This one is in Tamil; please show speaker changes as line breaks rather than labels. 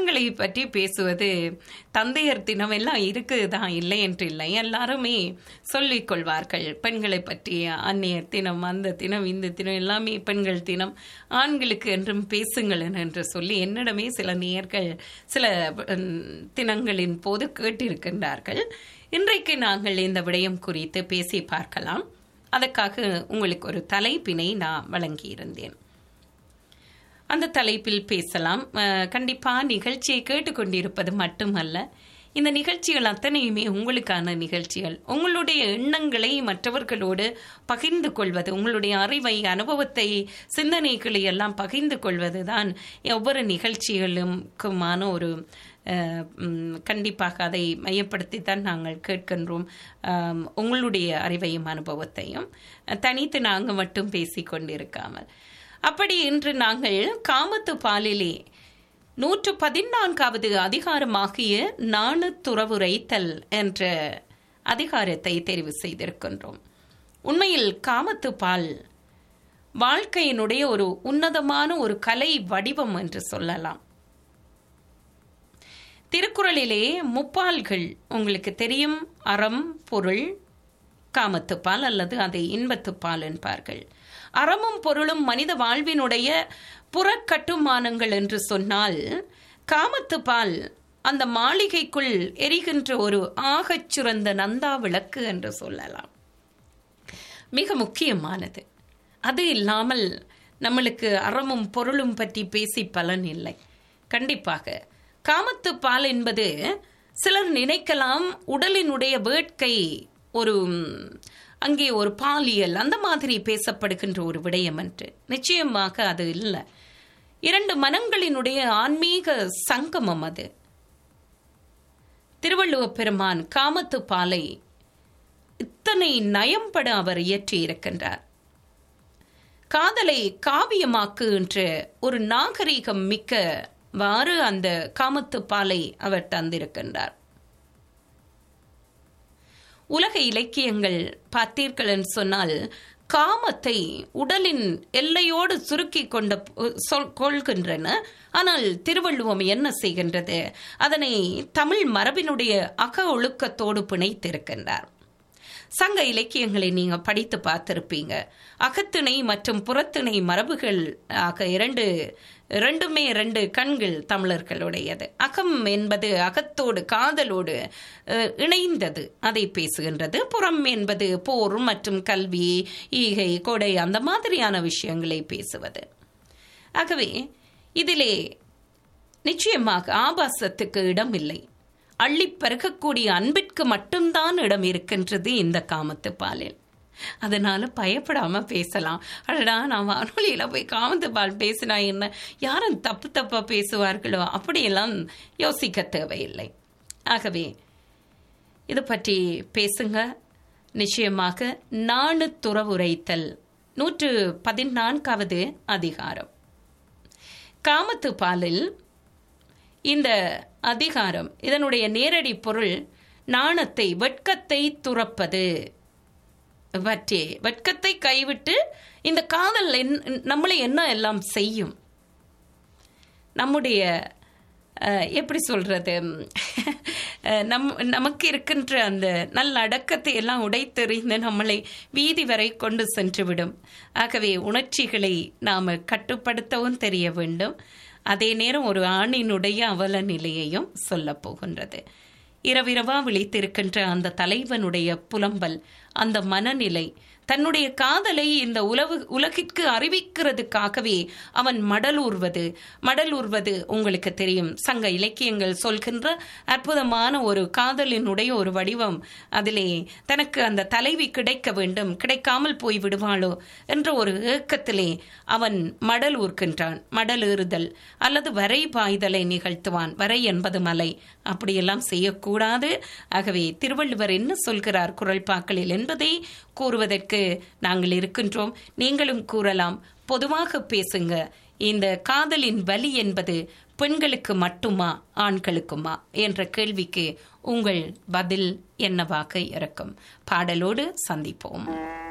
தினங்களை பற்றி பேசுவது தந்தையர் தினம் எல்லாம் இருக்குது தான் இல்லை என்று இல்லை எல்லாருமே சொல்லிக் கொள்வார்கள் பெண்களை பற்றி அந்நியர் தினம் அந்த தினம் இந்த தினம் எல்லாமே பெண்கள் தினம் ஆண்களுக்கு என்றும் பேசுங்கள் என்று சொல்லி என்னிடமே சில நேர்கள் சில உம், தினங்களின் போது கேட்டிருக்கின்றார்கள் இன்றைக்கு நாங்கள் இந்த விடயம் குறித்து பேசி பார்க்கலாம் அதற்காக உங்களுக்கு ஒரு தலைப்பினை நான் வழங்கியிருந்தேன் அந்த தலைப்பில் பேசலாம் அஹ், கண்டிப்பா நிகழ்ச்சியை கேட்டுக்கொண்டிருப்பது மட்டுமல்ல இந்த நிகழ்ச்சிகள் அத்தனையுமே உங்களுக்கான நிகழ்ச்சிகள் உங்களுடைய எண்ணங்களை மற்றவர்களோடு பகிர்ந்து கொள்வது உங்களுடைய அறிவை அனுபவத்தை சிந்தனைகளை எல்லாம் பகிர்ந்து கொள்வது தான் ஒவ்வொரு நிகழ்ச்சிகளுக்குமான ஒரு அஹ், ம், கண்டிப்பாக அதை மையப்படுத்தித்தான் நாங்கள் கேட்கின்றோம் ஆம், உங்களுடைய அறிவையும் அனுபவத்தையும் தனித்து நாங்கள் மட்டும் பேசிக் கொண்டிருக்காமல் அப்படி இன்று நாங்கள் காமத்து பாலிலே நூற்று பதினான்காவது அதிகாரமாகிய நாணுத்துறவுரைத்தல் என்ற அதிகாரத்தை தெரிவு செய்திருக்கின்றோம் உண்மையில் காமத்து பால் வாழ்க்கையினுடைய ஒரு உன்னதமான ஒரு கலை வடிவம் என்று சொல்லலாம் திருக்குறளிலே முப்பால்கள் உங்களுக்கு தெரியும் அறம் பொருள் காமத்துப்பால் அல்லது அதை இன்பத்துப்பால் என்பார்கள் அறமும் பொருளும் மனித வாழ்வினுடைய புறக்கட்டுமானங்கள் என்று சொன்னால் காமத்துப்பால் அந்த மாளிகைக்குள் எரிகின்ற ஒரு ஆகச் சிறந்த நந்தா விளக்கு என்று சொல்லலாம் மிக முக்கியமானது அது இல்லாமல் நம்மளுக்கு அறமும் பொருளும் பற்றி பேசி பலன் இல்லை கண்டிப்பாக காமத்து பால் என்பது சிலர் நினைக்கலாம் உடலினுடைய வேட்கை ஒரு ம், அங்கே ஒரு பாலியல் அந்த மாதிரி பேசப்படுகின்ற ஒரு விடயம் என்று நிச்சயமாக அது இல்லை இரண்டு மனங்களினுடைய ஆன்மீக சங்கமம் அது திருவள்ளுவப் பெருமான் காமத்து பாலை இத்தனை நயம்பட அவர் இயற்றி இருக்கின்றார் காதலை காவியமாக்கு என்ற ஒரு நாகரீகம் மிக்கவாறு அந்த காமத்து பாலை அவர் தந்திருக்கின்றார் உலக இலக்கியங்கள் பார்த்தீர்கள் என்று சொன்னால் காமத்தை உடலின் எல்லையோடு சுருக்கி கொண்ட சொல் கொள்கின்றன ஆனால் திருவள்ளுவம் என்ன செய்கின்றது அதனை தமிழ் மரபினுடைய அக ஒழுக்கத்தோடு பிணைத்திருக்கின்றார் சங்க இலக்கியங்களை நீங்க படித்து பார்த்திருப்பீங்க அகத்திணை மற்றும் புறத்திணை மரபுகள் ஆக இரண்டு இரண்டுமே இரண்டு கண்கள் தமிழர்களுடையது அகம் என்பது அகத்தோடு காதலோடு அஹ், இணைந்தது அதை பேசுகின்றது புறம் என்பது போர் மற்றும் கல்வி ஈகை கொடை அந்த மாதிரியான விஷயங்களை பேசுவது ஆகவே இதிலே நிச்சயமாக ஆபாசத்துக்கு இடம் இல்லை அள்ளிப் பருகக்கூடிய அன்பிற்கு மட்டும்தான் இடம் இருக்கின்றது இந்த காமத்து பாலில் அதனால பயப்படாம பேசலாம் அடடா நான் வானொலியில போய் காமத்து பால் பேசினா என்ன யாரும் தப்பு தப்பா பேசுவார்களோ அப்படியெல்லாம் யோசிக்க தேவையில்லை ஆகவே இது பற்றி பேசுங்க நிச்சயமாக நாணு துறவுரைத்தல் நூற்று பதினான்காவது அதிகாரம் காமத்து பாலில் இந்த அதிகாரம் இதனுடைய நேரடி பொருள் நாணத்தை வெட்கத்தை துறப்பது பற்றி வெட்கத்தை கைவிட்டு இந்த காதல் என்- நம்மளை என்ன எல்லாம் செய்யும் நம்முடைய அஹ், எப்படி சொல்றது அஹ், நம் நமக்கு இருக்கின்ற அந்த நல்ல அடக்கத்தை எல்லாம் உடைத்தெறிந்து நம்மளை வீதி வரை கொண்டு சென்றுவிடும் ஆகவே உணர்ச்சிகளை நாம கட்டுப்படுத்தவும் தெரிய வேண்டும் அதே நேரம் ஒரு ஆணினுடைய அவல நிலையையும் சொல்லப் போகின்றது இரவிரவா விழித்திருக்கின்ற அந்த தலைவனுடைய புலம்பல் அந்த மனநிலை தன்னுடைய காதலை இந்த உலகு உலகிற்கு அறிவிக்கிறதுக்காகவே அவன் மடலூர்வது மடலூர்வது உங்களுக்கு தெரியும் சங்க இலக்கியங்கள் சொல்கின்ற அற்புதமான ஒரு காதலினுடைய ஒரு வடிவம் அதிலே தனக்கு அந்த தலைவி கிடைக்க வேண்டும் கிடைக்காமல் போய் விடுவாளோ என்ற ஒரு ஏக்கத்திலே அவன் மடல் ஊர்க்கின்றான் மடல் ஏறுதல் அல்லது வரை பாய்தலை நிகழ்த்துவான் வரை என்பது மலை அப்படியெல்லாம் செய்யக்கூடாது ஆகவே திருவள்ளுவர் என்ன சொல்கிறார் குரல்பாக்களில் என்பதை கூறுவதற்கு நாங்கள் இருக்கின்றோம் நீங்களும் கூறலாம் பொதுவாக பேசுங்க இந்த காதலின் வலி என்பது பெண்களுக்கு மட்டுமா ஆண்களுக்குமா என்ற கேள்விக்கு உங்கள் பதில் என்னவாக இருக்கும் பாடலோடு சந்திப்போம்